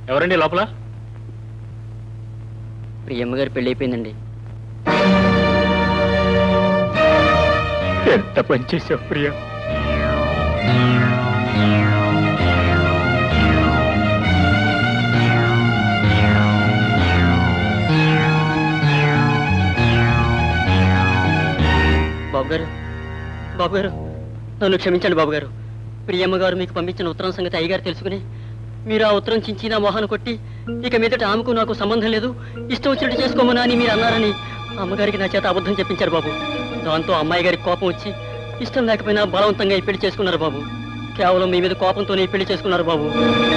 ఎవరండి లోపల ప్రియమ్మ గారి పెళ్లి అయిపోయిందండి ఎంత పని చేసావు ప్రియా బాబు గారు బాబు గారు నన్ను క్షమించండి బాబు గారు ప్రియమ్మ గారు మీకు పంపించిన ఉత్తరం సంగతి అయ్యగారు తెలుసుకుని మీరు ఆ ఉత్తరం చించి నా మొహాన్ని కొట్టి ఇక మీదట ఆమెకు నాకు సంబంధం లేదు ఇష్టం వచ్చినట్టు చేసుకోమని అని మీరు అన్నారని అమ్మగారికి నా చేత అబద్ధం చెప్పించారు బాబు దాంతో అమ్మాయి గారికి కోపం వచ్చి ఇష్టం లేకపోయినా బలవంతంగా ఈ పెళ్లి చేసుకున్నారు బాబు కేవలం మీ మీద కోపంతోనే ఈ పెళ్లి చేసుకున్నారు బాబు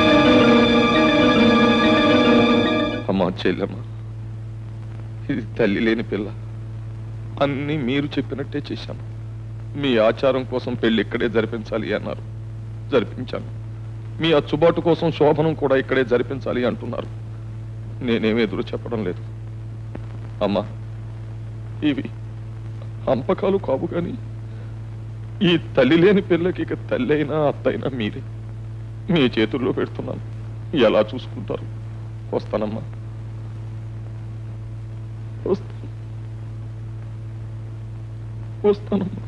అమ్మా చెల్లెమ్మ ఇది తల్లి లేని పిల్ల అన్నీ మీరు చెప్పినట్టే చేశాను మీ ఆచారం కోసం పెళ్లి ఇక్కడే జరిపించాలి అన్నారు జరిపించాను మీ అచ్చుబాటు కోసం శోభనం కూడా ఇక్కడే జరిపించాలి అంటున్నారు నేనేమి ఎదురు చెప్పడం లేదు అమ్మా ఇవి అంపకాలు కావు కానీ ఈ తల్లి లేని పిల్లకి ఇక తల్లి అయినా అత్తైనా మీరే మీ చేతుల్లో పెడుతున్నాను ఎలా చూసుకుంటారు వస్తానమ్మా వస్తాను వస్తానమ్మా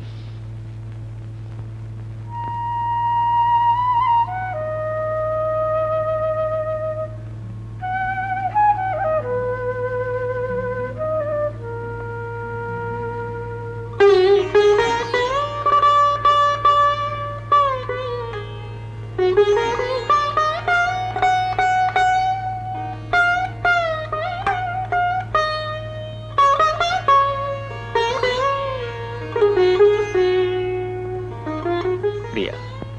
ప్రియా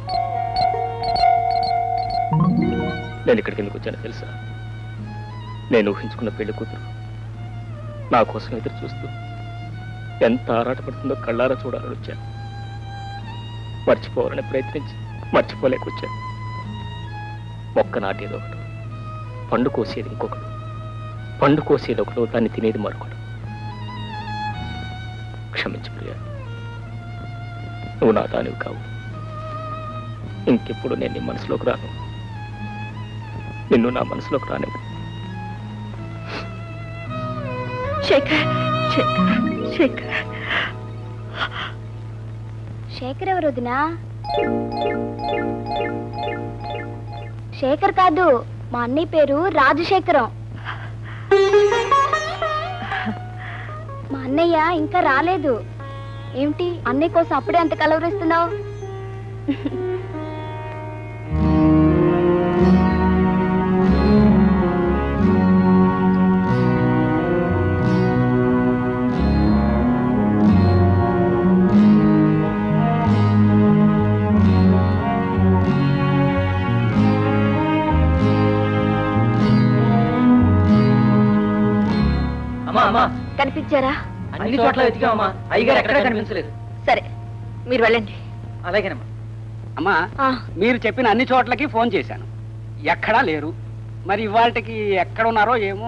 నేను ఇక్కడికి ఎందుకు వచ్చానో తెలుసా నేను ఊహించుకున్న పెళ్లి కూతురు నా కోసం ఎదురు చూస్తూ ఎంత ఆరాటపడుతుందో కళ్ళారా చూడాలని వచ్చాను మర్చిపోవాలని ప్రయత్నించి మర్చిపోలేకొచ్చాను మొక్క నాటేది ఒకడు పండు కోసేది ఇంకొకడు పండు కోసేది ఒకడు దాన్ని తినేది మరొకడు క్షమించు ప్రియా నువ్వు నా దానివి కావు ఇంకెప్పుడు నేను నీ మనసులోకి రాను నిన్ను నా మనసులోకి రానివ్వు శేఖర్ శేఖర్ శేఖర్ శేఖర్ ఎవరు వదినా శేఖర్ కాదు మా అన్నయ్య పేరు రాజశేఖరం మా అన్నయ్య ఇంకా రాలేదు ఏమిటి అన్నయ్య కోసం అప్పుడే అంత కలవరిస్తున్నావు అమ్మా అమ్మా కనిపించారా అన్ని చోట్ల వెతికామమ్మా అయ్యగారు ఎక్కడా కనిపించలేదు సరే మీరు వెళ్ళండి అలాగేనమ్మా అమ్మా ఆ, మీరు చెప్పిన అన్ని చోట్లకి ఫోన్ చేశాను ఎక్కడా లేరు మరి ఇవాళకి ఎక్కడ ఉన్నారో ఏమో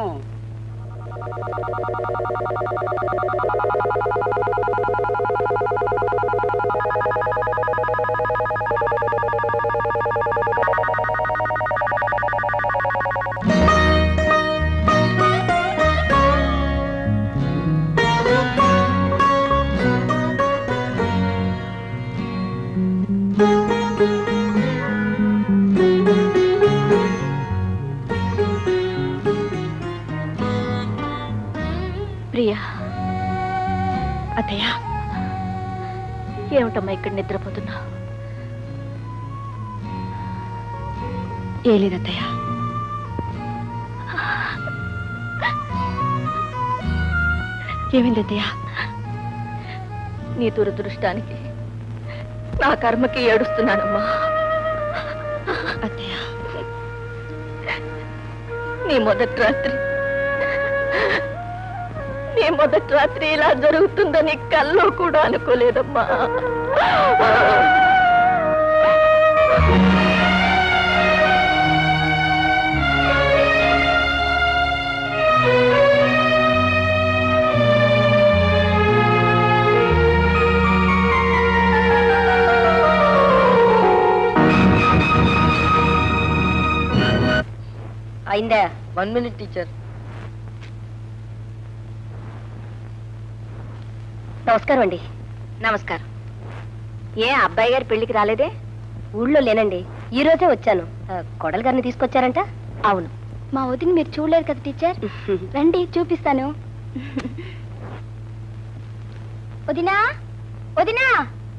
ప్రియా అత్తయ్య ఏమిటమ్మా ఇక్కడ నిద్రపోతున్నా ఏ లేదత్తయ్య ఏమైంది అత్తయ్య నీ దురదృష్టానికి నా కర్మకి ఏడుస్తున్నానమ్మా అత్తయ్య నీ మొదటి రాత్రి నీ మొదటి రాత్రి ఇలా జరుగుతుందని కల్లో కూడా అనుకోలేదమ్మా అయిందా వన్ మినిట్ టీచర్ నమస్కారం అండి నమస్కారం ఏ అబ్బాయి గారి పెళ్లికి రాలేదే ఊళ్ళో లేనండి ఈ రోజే వచ్చాను ఆ, కొడలు గారిని తీసుకొచ్చారంట అవును మా వదిన మీరు చూడలేదు కదా టీచర్ రండి చూపిస్తాను వదినా వదినా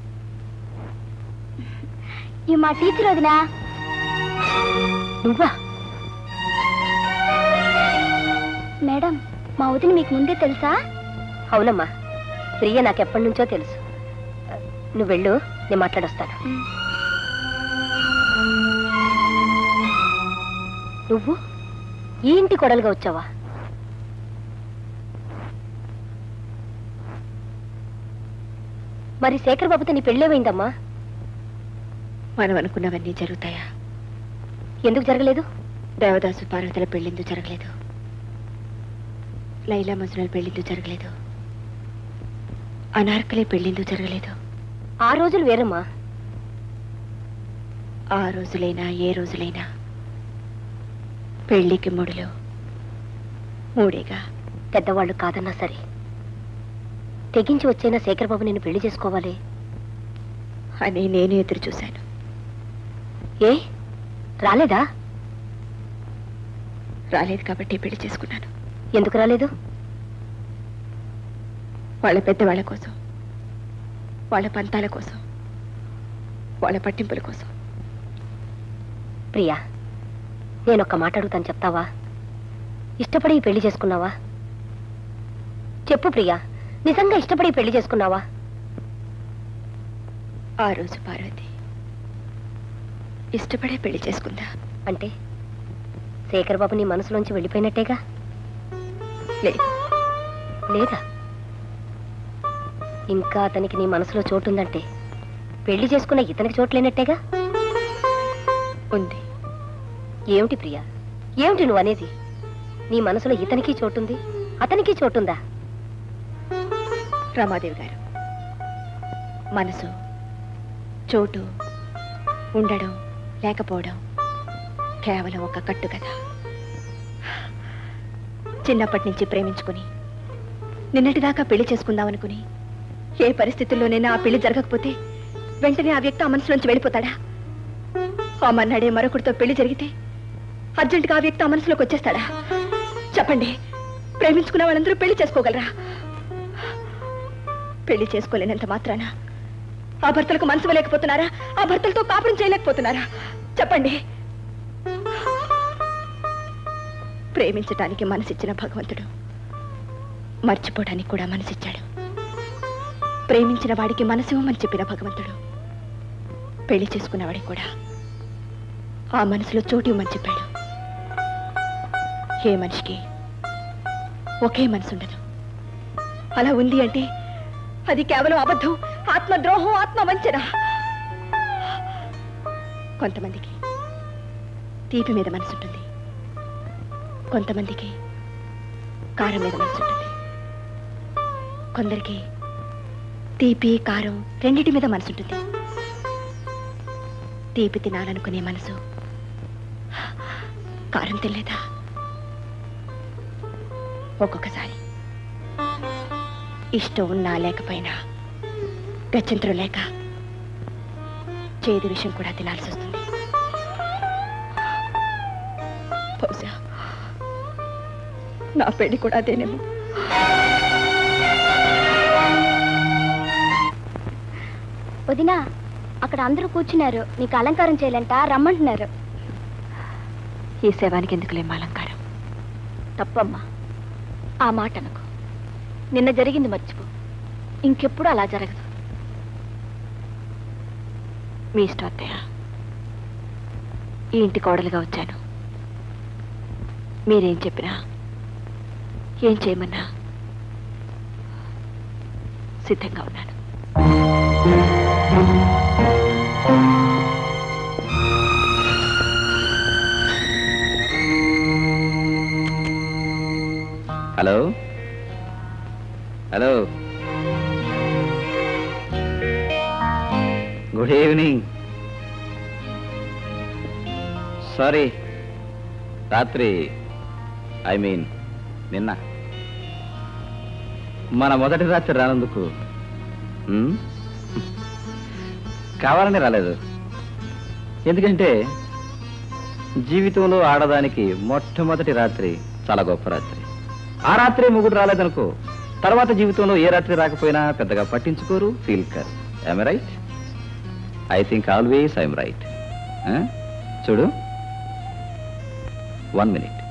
ఈ మా టీచర్ వదినా నువ్వా మేడం మా వదిన మీకు ముందే తెలుసా అవునమ్మా ప్రియ నాకు ఎప్పటి నుంచో తెలుసు నువ్వు వెళ్ళు నేను మాట్లాడొస్తాను నువ్వు ఈ ఇంటి కొడలుగా వచ్చావా మరి శేఖర్ బాబుతో నీ పెళ్ళేమైందమ్మా మనం అనుకున్నవన్నీ జరుగుతాయా ఎందుకు జరగలేదు దేవదాసు పార్వతుల పెళ్ళిందు జరగలేదు లైలా మజునల్ పెళ్ళిందు జరగలేదు అనార్కలి పెళ్ళిందు జరగలేదు ఆ రోజులు వేరమ్మా ఆ రోజులైనా ఏ రోజులైనా పెళ్లికి ముడిలో మూడేగా పెద్దవాళ్ళు కాదన్నా సరే తెగించి వచ్చైనా శేఖర్ బాబు నేను పెళ్లి చేసుకోవాలి అని నేను ఎదురు చూశాను ఏ రాలేదా రాలేదు కాబట్టి పెళ్లి చేసుకున్నాను ఎందుకు రాలేదు వాళ్ళ పెద్దవాళ్ళ కోసం వాళ్ళ పంతాల కోసం వాళ్ళ పట్టింపుల కోసం ప్రియా నేను ఒక్క మాట అడుగుతాను చెప్తావా ఇష్టపడి ఈ పెళ్లి చేసుకున్నావా చెప్పు ప్రియా నిజంగా ఇష్టపడి ఈ పెళ్లి చేసుకున్నావా ఆ రోజు పార్వతి ఇష్టపడే పెళ్లి చేసుకుందా అంటే శేఖర్ బాబు నీ మనసులోంచి వెళ్ళిపోయినట్టేగా లేదు లేదా ఇంకా అతనికి నీ మనసులో చోటుందంటే పెళ్లి చేసుకున్న ఇతనికి చోటు లేనట్టేగా ఉంది ఏమిటి ప్రియా ఏమిటి నువ్వు అనేది నీ మనసులో ఇతనికి చోటుంది అతనికి చోటుందా రమాదేవి గారు మనసు చోటు ఉండడం లేకపోవడం కేవలం ఒక కట్టు కదా చిన్నప్పటి నుంచి ప్రేమించుకుని నిన్నటిదాకా పెళ్లి చేసుకుందామనుకుని ఏ పరిస్థితుల్లోనైనా ఆ పెళ్లి జరగకపోతే వెంటనే ఆ వ్యక్తి ఆ మనసులోంచి వెళ్ళిపోతాడా ఆ మన్నాడే మరొకరితో పెళ్లి జరిగితే అర్జెంటుగా ఆ వ్యక్తి ఆ మనసులోకి వచ్చేస్తాడా చెప్పండి ప్రేమించుకున్న వాళ్ళందరూ పెళ్లి చేసుకోగలరా పెళ్లి చేసుకోలేనంత మాత్రాన ఆ భర్తలకు మనసు లేకపోతున్నారా ఆ భర్తలతో కాపురం చేయలేకపోతున్నారా చెప్పండి ప్రేమించటానికి మనసిచ్చిన భగవంతుడు మర్చిపోవడానికి కూడా మనసిచ్చాడు ప్రేమించిన వాడికి మనసు ఇవ్వమని చెప్పిన భగవంతుడు పెళ్లి చేసుకున్న వాడికి కూడా ఆ మనసులో చోటు ఇవ్వమని చెప్పాడు ఏ మనిషికి ఒకే మనసు ఉండదు అలా ఉంది అంటే అది కేవలం అబద్ధం ఆత్మద్రోహం ఆత్మ వంచన కొంతమందికి తీపి మీద మనసు ఉంటుంది కొంతమందికి కారం మీద మనసు ఉంటుంది కొందరికి తీపి కారం రెండిటి మీద మనసు ఉంటుంది తీపి తినాలనుకునే మనసు కారం తినలేదా ఒక్కొక్కసారి ఇష్టం ఉన్నా లేకపోయినా గత్యంతరం లేక చేదు విషయం కూడా తినాల్సి వస్తుంది బహుశా నా పెళ్లి కూడా అదేనేమో వదినా అక్కడ అందరూ కూర్చున్నారు నీకు అలంకారం చేయాలంట రమ్మంటున్నారు ఈ శవానికి ఎందుకులేం అలంకారం తప్పమ్మా ఆ మాట అనకు నిన్న జరిగింది మర్చిపో ఇంకెప్పుడు అలా జరగదు మీ ఇష్టం అత్తయ్య ఈ ఇంటి కోడలుగా వచ్చాను మీరేం చెప్పినా ఏం చేయమన్నా సిద్ధంగా ఉన్నాను hello hello good evening sorry రాత్రి ఐ మీన్ నిన్న మన మొదటి రాత్రి రానందుకు ఉమ్, కావాలని రాలేదు ఎందుకంటే జీవితంలో ఆడదానికి మొట్టమొదటి రాత్రి చాలా గొప్ప రాత్రి ఆ రాత్రి ముగ్గురు రాలేదనుకో తర్వాత జీవితంలో ఏ రాత్రి రాకపోయినా పెద్దగా పట్టించుకోరు ఫీల్ కర్ I'm right I think always I'm right చూడు వన్ మినిట్